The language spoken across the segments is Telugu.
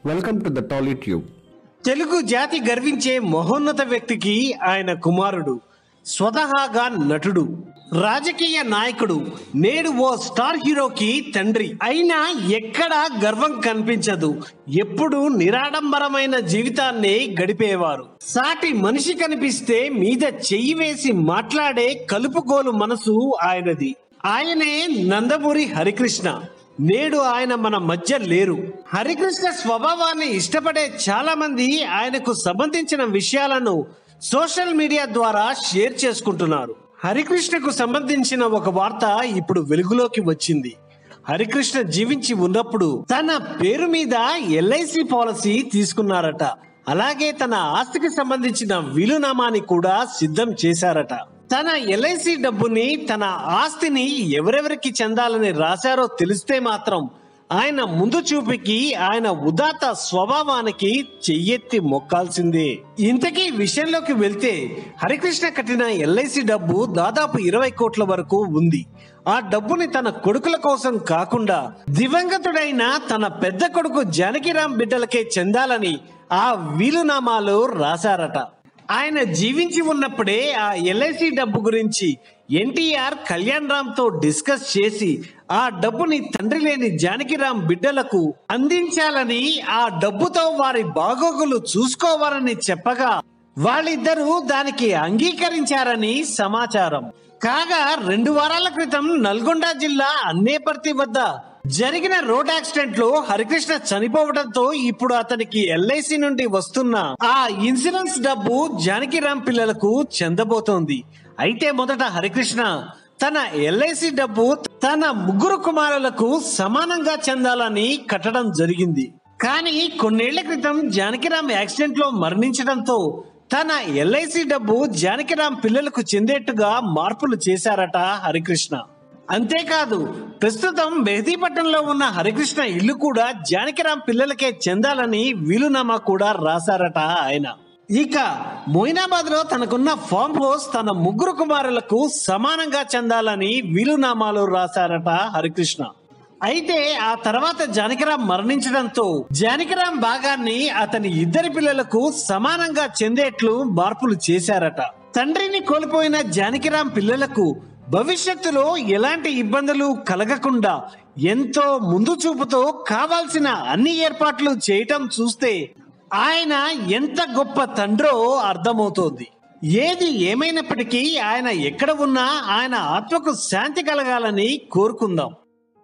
Welcome to the Tolly Tube. Telugu జాతి గర్వించే మహోన్నత వ్యక్తికి ఆయన కుమారుడు స్వతహాగా నటుడు రాజకీయ నాయకుడు నేడు ఓ స్టార్ హీరోకి తండ్రి అయినా ఎక్కడా గర్వం కనిపించదు ఎప్పుడు నిరాడంబరమైన జీవితాన్ని గడిపేవారు సాటి మనిషి కనిపిస్తే మీద చెయ్యి వేసి మాట్లాడే కలుపుగోలు మనసు ఆయనది ఆయనే నందమూరి హరికృష్ణ నేడు ఆయన మన మధ్య లేరు హరికృష్ణ స్వభావాన్ని ఇష్టపడే చాలా మంది ఆయనకు సంబంధించిన విషయాలను సోషల్ మీడియా ద్వారా షేర్ చేసుకుంటున్నారు హరికృష్ణకు సంబంధించిన ఒక వార్త ఇప్పుడు వెలుగులోకి వచ్చింది హరికృష్ణ జీవించి ఉన్నప్పుడు తన పేరు మీద ఎల్ఐసి పాలసీ తీసుకున్నారట అలాగే తన ఆస్తికి సంబంధించిన వీలునామాని కూడా సిద్ధం చేశారట తన ఎల్ఐసి డబ్బుని తన ఆస్తిని ఎవరెవరికి చెందాలని రాశారో తెలిస్తే మాత్రం ఆయన ముందు చూపుకి ఆయన ఉదాత స్వభావానికి చెయ్యెత్తి మొక్కాల్సిందే ఇంతకీ విషయంలోకి వెళ్తే హరికృష్ణ కట్టిన ఎల్ఐసి డబ్బు దాదాపు ఇరవై కోట్ల వరకు ఉంది ఆ డబ్బుని తన కొడుకుల కోసం కాకుండా దివంగతుడైన తన పెద్ద కొడుకు జానకిరాం బిడ్డలకే చెందాలని ఆ వీలునామాలు రాశారట ఆయన జీవించి ఉన్నప్పుడే ఆ ఎల్ఐసి డబ్బు గురించి ఎన్టీఆర్ కళ్యాణ్ రామ్ తో డిస్కస్ చేసి ఆ డబ్బుని తండ్రి లేని జానకిరాం బిడ్డలకు అందించాలని ఆ డబ్బుతో వారి బాగోగులు చూసుకోవాలని చెప్పగా వాళ్ళిద్దరూ దానికి అంగీకరించారని సమాచారం కాగా రెండు వారాల క్రితం నల్గొండ జిల్లా అన్నేపర్తి వద్ద జరిగిన రోడ్ యాక్సిడెంట్ లో హరికృష్ణ చనిపోవడంతో ఇప్పుడు అతనికి ఎల్ఐసి నుండి వస్తున్న ఆ ఇన్సూరెన్స్ డబ్బు జానకిరామ్ పిల్లలకు చెందబోతోంది అయితే మొదట హరికృష్ణ తన ఎల్ఐసి డబ్బు తన ముగ్గురు కుమారులకు సమానంగా చెందాలని కట్టడం జరిగింది కానీ కొన్నేళ్ల క్రితం జానకిరామ్ యాక్సిడెంట్ లో మరణించడంతో తన ఎల్ఐసి డబ్బు జానకిరామ్ పిల్లలకు చెందేట్టుగా మార్పులు చేశారట హరికృష్ణ అంతేకాదు ప్రస్తుతం మెహదీపట్నంలో ఉన్న హరికృష్ణ ఇల్లు కూడా జానకిరామ్ పిల్లలకే చెందాలని వీలునామా కూడా రాశారట ఆయన ఇక మొయినాబాద్ లో తనకున్న ఫామ్ హౌస్ తన ముగ్గురు కుమారులకు సమానంగా చెందాలని వీలునామాలు రాశారట హరికృష్ణ అయితే ఆ తర్వాత జానకిరాం మరణించడంతో జానకిరాం భాగాన్ని అతని ఇద్దరి పిల్లలకు సమానంగా చెందేట్లు మార్పులు చేశారట తండ్రిని కోల్పోయిన జానకిరాం పిల్లలకు భవిష్యత్తులో ఎలాంటి ఇబ్బందులు కలగకుండా ఎంతో ముందు చూపుతో కావాల్సిన అన్ని ఏర్పాట్లు చేయటం చూస్తే ఆయన ఎంత గొప్ప తండ్రో అర్థమవుతోంది ఏది ఏమైనప్పటికీ ఆయన ఎక్కడ ఉన్నా ఆయన ఆత్మకు శాంతి కలగాలని కోరుకుందాం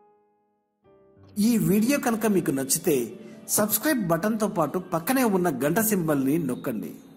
ఈ వీడియో కనుక మీకు నచ్చితే సబ్స్క్రైబ్ బటన్తో పాటు పక్కనే ఉన్న గంట సింబల్ని నొక్కండి